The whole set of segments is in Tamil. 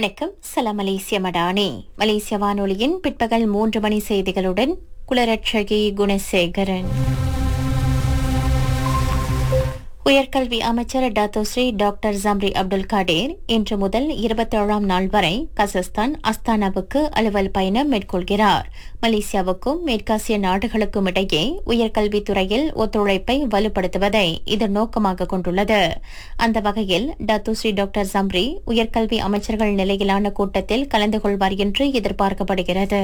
வணக்கம் சலாம் மலேசிய மடானி மலேசிய வானொலியின் பிற்பகல் மூன்று மணி செய்திகளுடன் குலரட்சகி குணசேகரன் உயர்கல்வி அமைச்சர் Dato Sri doctor Zambry Abdul Kadir இன்று முதல் இருபத்தேழாம் நாள் வரை கசஸ்தான் அஸ்தானாவுக்கு அலுவல் பயணம் மேற்கொள்கிறார் மலேசியாவுக்கும் மேற்காசிய நாடுகளுக்கும் இடையே உயர்கல்வித்துறையில் ஒத்துழைப்பை வலுப்படுத்துவதை இது நோக்கமாக கொண்டுள்ளது அந்த வகையில் டாத்தோஸ்ரீ டாக்டர் ஜம்ரி உயர்கல்வி அமைச்சர்கள் நிலையிலான கூட்டத்தில் கலந்து கொள்வார் என்று எதிர்பார்க்கப்படுகிறது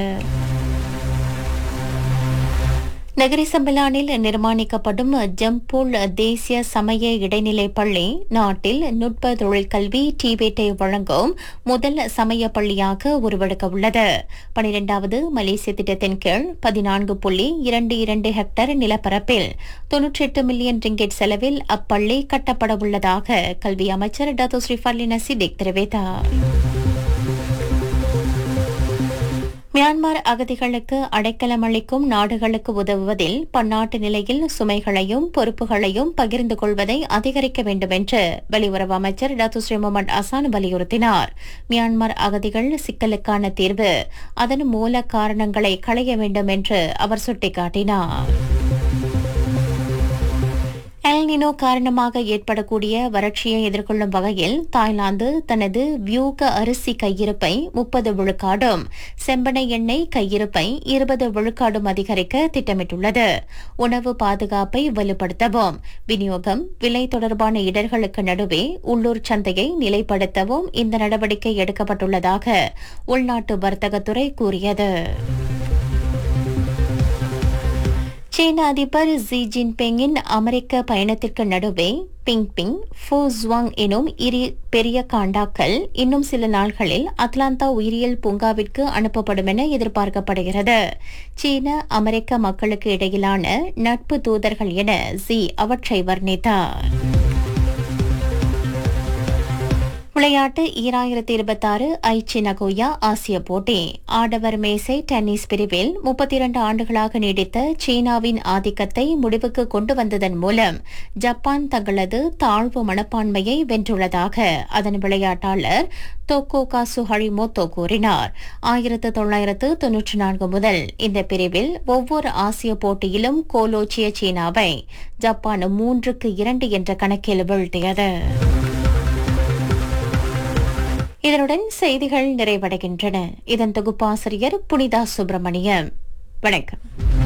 நகரி சம்பலானில் நிர்மாணிக்கப்படும் ஜம்பூல் தேசிய சமய இடைநிலை பள்ளி நாட்டில் நுட்ப தொழிற்கல்வி டிபேட்டை வழங்கும் முதல் சமய பள்ளியாக உருவெடுக்க உள்ளது பனிரெண்டாவது மலேசிய திட்டத்தின் கீழ் பதினான்கு புள்ளி இரண்டு இரண்டு ஹெக்டேர் நிலப்பரப்பில் தொன்னூற்றி எட்டு மில்லியன் ரிங்கெட் செலவில் அப்பள்ளி கட்டப்பட உள்ளதாக கல்வி அமைச்சர் டாத்தோ ஸ்ரீ ஃபர்லினா சிடிக் தெரிவித்தார் மியான்மர் அகதிகளுக்கு அடைக்கலம் அளிக்கும் நாடுகளுக்கு உதவுவதில் பன்னாட்டு நிலையில் சுமைகளையும் பொறுப்புகளையும் பகிர்ந்து கொள்வதை அதிகரிக்க வேண்டும் என்று வெளியுறவு அமைச்சர் டாத்து ஸ்ரீ முகமது அசான் வலியுறுத்தினார் மியான்மர் அகதிகள் சிக்கலுக்கான தீர்வு அதன் மூல காரணங்களை களைய வேண்டும் என்று அவர் சுட்டிக்காட்டினார் எல்னினோ காரணமாக ஏற்படக்கூடிய வறட்சியை எதிர்கொள்ளும் வகையில் தாய்லாந்து தனது வியூக அரிசி கையிருப்பை முப்பது விழுக்காடும் செம்பனை எண்ணெய் கையிருப்பை இருபது விழுக்காடும் அதிகரிக்க திட்டமிட்டுள்ளது உணவு பாதுகாப்பை வலுப்படுத்தவும் விநியோகம் விலை தொடர்பான இடர்களுக்கு நடுவே உள்ளூர் சந்தையை நிலைப்படுத்தவும் இந்த நடவடிக்கை எடுக்கப்பட்டுள்ளதாக உள்நாட்டு வர்த்தகத்துறை கூறியது சீன அதிபர் ஜி ஜின்பிங்கின் அமெரிக்க பயணத்திற்கு நடுவே பிங்பிங் ஃபோ ஜுவாங் எனும் இரு பெரிய காண்டாக்கள் இன்னும் சில நாள்களில் அட்லாந்தா உயிரியல் பூங்காவிற்கு அனுப்பப்படும் என எதிர்பார்க்கப்படுகிறது சீன அமெரிக்க மக்களுக்கு இடையிலான நட்பு தூதர்கள் என ஜி அவற்றை வர்ணித்தார் விளையாட்டு ஈராயிரத்தி இருபத்தாறு ஐச்சி நகோயா ஆசிய போட்டி ஆடவர் மேசை டென்னிஸ் பிரிவில் முப்பத்தி இரண்டு ஆண்டுகளாக நீடித்த சீனாவின் ஆதிக்கத்தை முடிவுக்கு கொண்டு வந்ததன் மூலம் ஜப்பான் தங்களது தாழ்வு மனப்பான்மையை வென்றுள்ளதாக அதன் விளையாட்டாளர் தோக்கோ காசு ஹரிமோத்தோ கூறினார் ஆயிரத்து தொள்ளாயிரத்து தொன்னூற்றி நான்கு முதல் இந்த பிரிவில் ஒவ்வொரு ஆசிய போட்டியிலும் கோலோச்சிய சீனாவை ஜப்பான் மூன்றுக்கு இரண்டு என்ற கணக்கில் வீழ்த்தியது இதனுடன் செய்திகள் நிறைவடைகின்றன இதன் தொகுப்பாசிரியர் புனிதா சுப்பிரமணியம் வணக்கம்